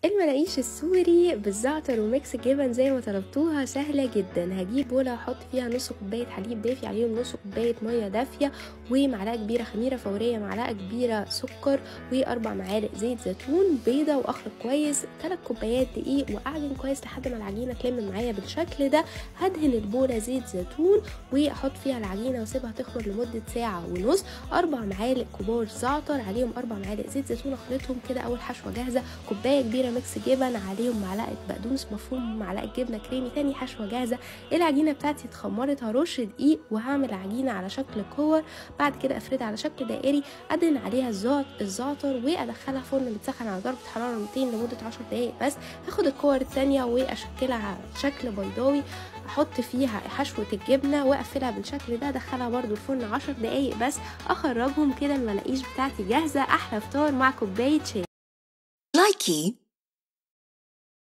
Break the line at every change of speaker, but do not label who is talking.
المناقيش السوري بالزعتر وميكس جبن زي ما طلبتوها سهلة جدا هجيب بولة احط فيها نص كوباية حليب دافي عليهم نص كوباية مية دافية ومعلقة كبيرة خميرة فورية معلقة كبيرة سكر واربع معالق زيت زيتون بيضة واخلط كويس ثلاث كوبايات دقيق واعجن كويس لحد ما العجينة تلم معايا بالشكل ده هدهن البولة زيت زيتون واحط فيها العجينة واسيبها تخمر لمدة ساعة ونص اربع معالق كبار زعتر عليهم اربع معالق زيت زيتون اخلطهم كده اول حشوة جاهزة كوباية كبيرة ميكس جبن عليهم معلقه بقدونس مفروم معلقه جبنه كريمي تاني حشوه جاهزه العجينه بتاعتي اتخمرت هرش دقيق وهعمل عجينه على شكل كور بعد كده افردها على شكل دائري ادهن عليها الزعتر الزعتر وادخلها فرن متسخن على درجه حراره 200 لمده 10 دقائق بس هاخد الكور التانية واشكلها على شكل بيضاوي احط فيها حشوه الجبنه واقفلها بالشكل ده ادخلها برده الفرن 10 دقائق بس اخرجهم كده المناقيش بتاعتي جاهزه احلى فطار مع كوبايه شاي
لايكي